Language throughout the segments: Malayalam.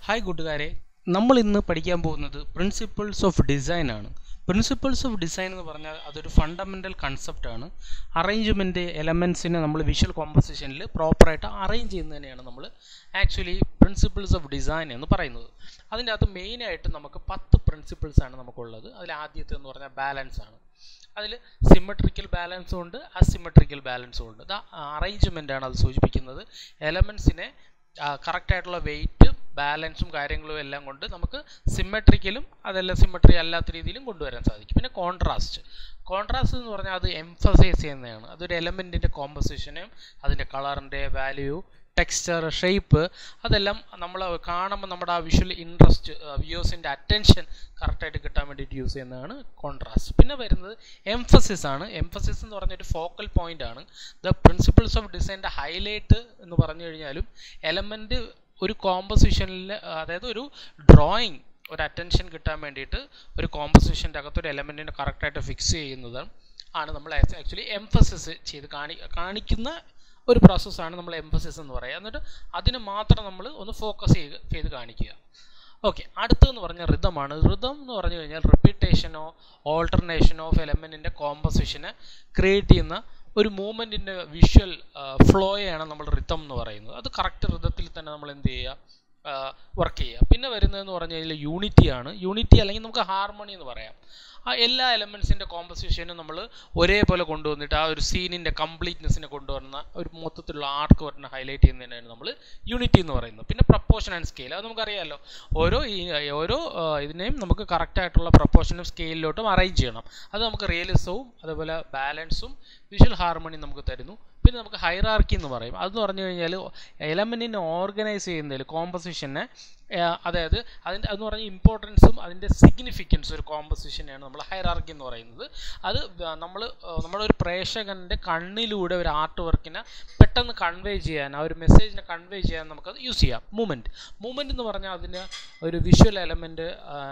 ഹായ് കൂട്ടുകാരെ നമ്മൾ ഇന്ന് പഠിക്കാൻ പോകുന്നത് പ്രിൻസിപ്പിൾസ് ഓഫ് ഡിസൈൻ ആണ് പ്രിൻസിപ്പിൾസ് ഓഫ് ഡിസൈൻ എന്ന് പറഞ്ഞാൽ അതൊരു ഫണ്ടമെൻ്റൽ കൺസെപ്റ്റ് ആണ് അറേഞ്ച്മെൻറ്റ് എലമെൻസിനെ നമ്മൾ വിഷ്വൽ കോമ്പസിഷനിൽ പ്രോപ്പറായിട്ട് അറേഞ്ച് ചെയ്യുന്നതിനെയാണ് നമ്മൾ ആക്ച്വലി പ്രിൻസിപ്പിൾസ് ഓഫ് ഡിസൈൻ എന്ന് പറയുന്നത് അതിൻ്റെ അകത്ത് മെയിനായിട്ട് നമുക്ക് പത്ത് പ്രിൻസിപ്പിൾസ് ആണ് നമുക്കുള്ളത് അതിൽ ആദ്യത്തെ എന്ന് പറഞ്ഞാൽ ബാലൻസ് ആണ് അതിൽ സിമെട്രിക്കൽ ബാലൻസും ഉണ്ട് അസിമെട്രിക്കൽ ബാലൻസും ഉണ്ട് ഇത് അറേഞ്ച്മെൻ്റ് ആണ് അത് സൂചിപ്പിക്കുന്നത് എലമെൻസിനെ കറക്റ്റായിട്ടുള്ള വെയിറ്റ് ബാലൻസും കാര്യങ്ങളും എല്ലാം കൊണ്ട് നമുക്ക് സിമെട്രിക്കലും അതെല്ലാം സിമെട്രി അല്ലാത്ത രീതിയിലും കൊണ്ടുവരാൻ സാധിക്കും പിന്നെ കോൺട്രാസ്റ്റ് കോൺട്രാസ്റ്റ് എന്ന് പറഞ്ഞാൽ അത് എംഫസൈസ് ചെയ്യുന്നതാണ് അതൊരു എലമെൻറ്റിൻ്റെ കോമ്പസിഷനും അതിൻ്റെ കളറിൻ്റെ വാല്യൂ ടെക്സ്ചർ ഷേപ്പ് അതെല്ലാം നമ്മൾ കാണുമ്പോൾ നമ്മുടെ ആ വിഷ്വൽ ഇൻട്രസ്റ്റ് വ്യൂസിൻ്റെ അറ്റൻഷൻ കറക്റ്റായിട്ട് കിട്ടാൻ വേണ്ടിയിട്ട് യൂസ് ചെയ്യുന്നതാണ് കോൺട്രാസ്റ്റ് പിന്നെ വരുന്നത് എംഫസിസ് ആണ് എംഫസിസ് എന്ന് പറഞ്ഞൊരു ഫോക്കൽ പോയിന്റ് ആണ് ദ പ്രിൻസിപ്പിൾസ് ഓഫ് ഡിസൈൻ്റെ ഹൈലൈറ്റ് എന്ന് പറഞ്ഞു കഴിഞ്ഞാലും എലമെൻറ്റ് ഒരു കോമ്പസിഷനിൽ അതായത് ഒരു ഡ്രോയിങ് ഒരു അറ്റൻഷൻ കിട്ടാൻ വേണ്ടിയിട്ട് ഒരു കോമ്പസിഷൻ്റെ അകത്ത് ഒരു എലമെൻറ്റിനെ കറക്റ്റായിട്ട് ഫിക്സ് ചെയ്യുന്നത് ആണ് നമ്മൾ ആക്ച്വലി എംഫസിസ് ചെയ്ത് കാണി കാണിക്കുന്ന ഒരു പ്രോസസ്സാണ് നമ്മൾ എംഫസിസ് എന്ന് പറയുക എന്നിട്ട് അതിന് മാത്രം നമ്മൾ ഒന്ന് ഫോക്കസ് ചെയ്ത് ചെയ്ത് കാണിക്കുക ഓക്കെ അടുത്തതെന്ന് പറഞ്ഞാൽ റിതമാണ് റിതം എന്ന് പറഞ്ഞു കഴിഞ്ഞാൽ റിപ്പീറ്റേഷനോ ഓൾട്ടർനേഷനോ ഓഫ് എലമെൻറ്റിൻ്റെ കോമ്പസിഷനെ ക്രിയേറ്റ് ചെയ്യുന്ന ഒരു മൂവ്മെൻറ്റിൻ്റെ വിഷ്വൽ ഫ്ലോയാണ് നമ്മൾ റിതം എന്ന് പറയുന്നത് അത് കറക്റ്റ് റിതത്തിൽ തന്നെ നമ്മൾ എന്ത് ചെയ്യുക വർക്ക് ചെയ്യുക പിന്നെ വരുന്നതെന്ന് പറഞ്ഞു കഴിഞ്ഞാൽ യൂണിറ്റിയാണ് യൂണിറ്റി അല്ലെങ്കിൽ നമുക്ക് ഹാർമണി എന്ന് പറയാം ആ എല്ലാ എലമെൻസിൻ്റെ കോമ്പസിഷനും നമ്മൾ ഒരേപോലെ കൊണ്ടുവന്നിട്ട് ആ ഒരു സീനിൻ്റെ കംപ്ലീറ്റ്നെസ്സിനെ കൊണ്ടുവരുന്ന ഒരു മൊത്തത്തിലുള്ള ആർക്ക് പറഞ്ഞ ഹൈലൈറ്റ് ചെയ്യുന്നതിനാണ് നമ്മൾ യൂണിറ്റി എന്ന് പറയുന്നത് പിന്നെ പ്രപ്പോർഷൻ ആൻഡ് സ്കെയിൽ അത് നമുക്കറിയാമല്ലോ ഓരോ ഈ ഓരോ ഇതിനെയും നമുക്ക് കറക്റ്റായിട്ടുള്ള പ്രപ്പോർഷനും സ്കെയിലിലോട്ടും അറേഞ്ച് ചെയ്യണം അത് നമുക്ക് റിയലിസവും അതുപോലെ ബാലൻസും വിഷ്വൽ ഹാർമണി നമുക്ക് തരുന്നു പിന്നെ നമുക്ക് ഹൈറാർക്കി എന്ന് പറയും അതെന്ന് പറഞ്ഞു കഴിഞ്ഞാൽ എലമെൻറ്റിനെ ഓർഗനൈസ് ചെയ്യുന്നതിൽ കോമ്പസിഷനെ അതായത് അതിൻ്റെ അതെന്ന് പറഞ്ഞാൽ ഇമ്പോർട്ടൻസും അതിൻ്റെ സിഗ്നിഫിക്കൻസും ഒരു കോമ്പസിഷനെയാണ് നമ്മൾ ഹൈറാർക്കി എന്ന് പറയുന്നത് അത് നമ്മൾ നമ്മുടെ ഒരു പ്രേക്ഷകൻ്റെ കണ്ണിലൂടെ ഒരു ആർട്ട് വർക്കിനെ പെട്ടെന്ന് കൺവേ ചെയ്യാൻ ആ ഒരു മെസ്സേജിനെ കൺവേ ചെയ്യാൻ നമുക്കത് യൂസ് ചെയ്യാം മൂമെൻറ്റ് മൂമെൻറ്റ് എന്ന് പറഞ്ഞാൽ അതിന് ഒരു വിഷ്വൽ എലമെൻറ്റ്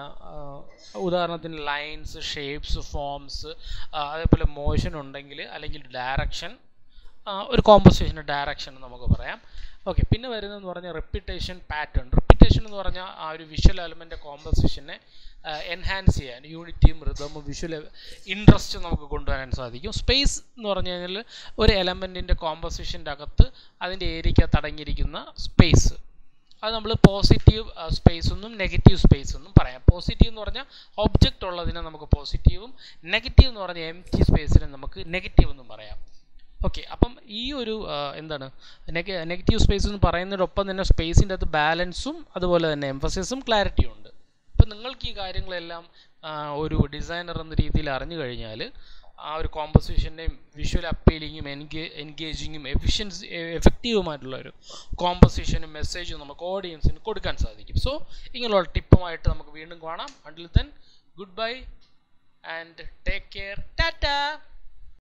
ഉദാഹരണത്തിന് ലൈൻസ് ഷേപ്സ് ഫോംസ് അതേപോലെ മോഷൻ ഉണ്ടെങ്കിൽ അല്ലെങ്കിൽ ഡയറക്ഷൻ ഒരു കോമ്പസിഷൻ്റെ ഡയറക്ഷൻ നമുക്ക് പറയാം ഓക്കെ പിന്നെ വരുന്നതെന്ന് പറഞ്ഞാൽ റെപ്പിറ്റേഷൻ പാറ്റേൺ റെപ്പിറ്റേഷൻ എന്ന് പറഞ്ഞാൽ ആ ഒരു വിഷ്വൽ എലമെൻ്റ് കോമ്പസിഷനെ എൻഹാൻസ് ചെയ്യാൻ യൂണിറ്റിയും റിതമും വിഷ്വൽ ഇൻട്രസ്റ്റ് നമുക്ക് കൊണ്ടുവരാൻ സാധിക്കും സ്പേസ് എന്ന് പറഞ്ഞു കഴിഞ്ഞാൽ ഒരു എലമെൻറ്റിൻ്റെ കോമ്പസിഷൻ്റെ അകത്ത് അതിൻ്റെ ഏരിയക്കകത്ത് അടങ്ങിയിരിക്കുന്ന സ്പേസ് അത് നമ്മൾ പോസിറ്റീവ് സ്പേസ് എന്നും നെഗറ്റീവ് സ്പേസ് എന്നും പറയാം പോസിറ്റീവ് എന്ന് പറഞ്ഞാൽ ഒബ്ജക്റ്റ് ഉള്ളതിനെ നമുക്ക് പോസിറ്റീവും നെഗറ്റീവ് എന്ന് പറഞ്ഞാൽ എം ടി സ്പേസിനെ നമുക്ക് നെഗറ്റീവ് എന്നും പറയാം ഓക്കെ അപ്പം ഈ ഒരു എന്താണ് നെഗറ്റീവ് സ്പേസ് എന്ന് പറയുന്നതിനൊപ്പം തന്നെ സ്പേസിൻ്റെ അകത്ത് ബാലൻസും അതുപോലെ തന്നെ എംഫസിസും ക്ലാരിറ്റിയും ഉണ്ട് അപ്പം നിങ്ങൾക്ക് ഈ കാര്യങ്ങളെല്ലാം ഒരു ഡിസൈനർ എന്ന രീതിയിൽ അറിഞ്ഞു കഴിഞ്ഞാൽ ആ ഒരു കോമ്പസിഷൻ്റെയും വിഷ്വൽ അപ്പീലിങ്ങും എൻഗേ എൻഗേജിങ്ങും എഫിഷ്യൻസി എഫക്റ്റീവുമായിട്ടുള്ള ഒരു കോമ്പസിഷനും മെസ്സേജും നമുക്ക് ഓഡിയൻസിന് കൊടുക്കാൻ സാധിക്കും സോ ഇങ്ങനെയുള്ള ടിപ്പുമായിട്ട് നമുക്ക് വീണ്ടും കാണാം until then good bye and take care Tata